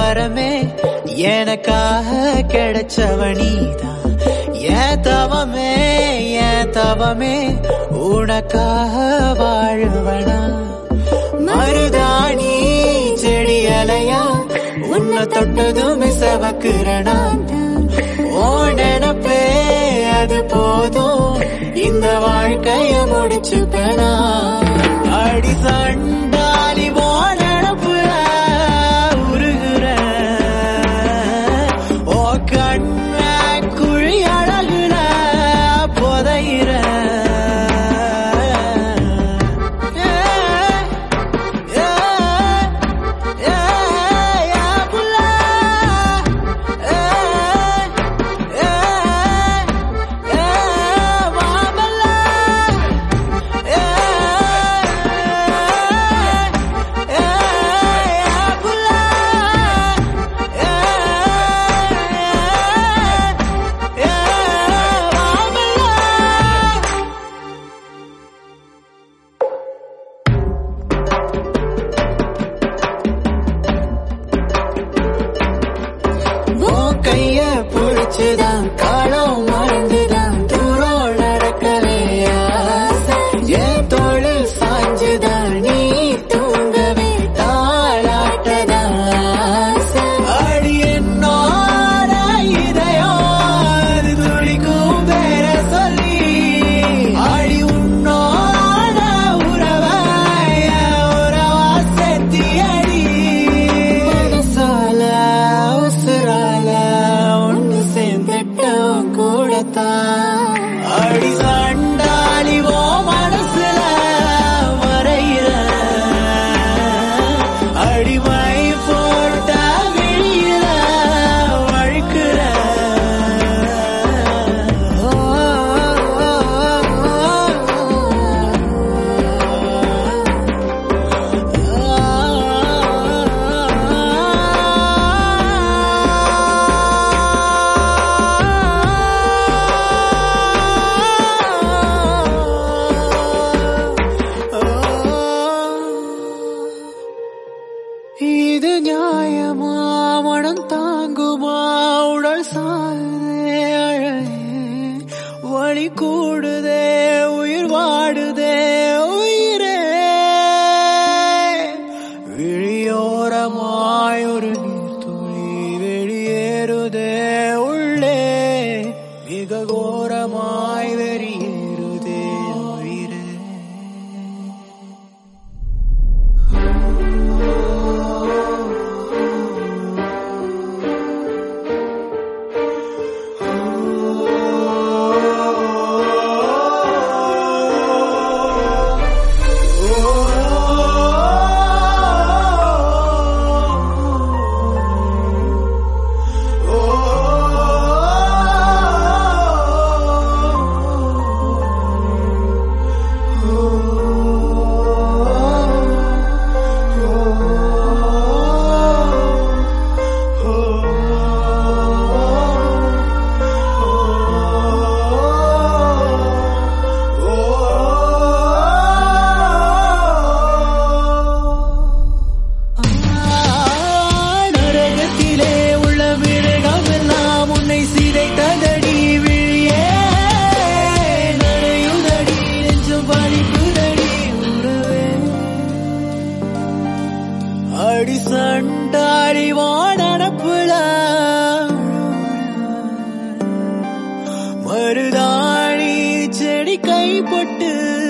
வரமே எனக்காக கிடைச்சவ நீதான் ஏன் தவமே ஏன் தவமே உனக்காக வாழுவனா மருதாணி செடி அலையா உன்னை தொட்டதும் செவக்குறனா ஓ நினப்பே அது போதும் இந்த வாழ்க்கைய முடிச்சுக்கனா அடி சண்டாலி ஓ நினப்புல உருகுற ஓ கண்ண குழி அழகுல புதையிற ஏ, ஏ, ஏ, ஏ, புள்ள. ஏ, ஏ, ஏ, மாமல்ல. ஏ, ஏ, ஏ, புள்ள. ஏ, ஏ, மாமல்ல. உன் கைய புடிச்சுதான் காலம் மறந்துதான் தூரம் நடக்கவே ஆசை. என் தோளில் சாஞ்சுதான் நீ தூங்கவே தாளாட்டதான் ஆசை. அடி என்னோட இதயம் அது துடிக்கும் பேர சொல்லி அடி உன்னோட உறவை என் உறவா சேர்த்தி அடி மனசால உசுரால ஒண்ணு சேர்ந்துட்டோம் கூடத்தான் அடி சண்டாளி ஓ மனசுல மறையிற அடிமை போட்ட வெளியில வழுக்கிற இது நியாயமா மனம் தாங்குமா உடல் சாருதே அழகே வழி கூடுதே உயிர் வாடுதே உயிரே விழியோரமாய் ஒரு நீர்த்துளி வெளியேறுதே உள்ளே மிக கோரமாய் வெறியேறுதே உயிரே நரகத்திலே உள்ள மிருகம் எல்லாம் உன்னை சிதைத்ததடி விழியே நரையுதடி நெஞ்சம் பறிப்புதடி உறவே அடி சண்டாடி வானப்புல மருதாணி செடி கைப்பட்டு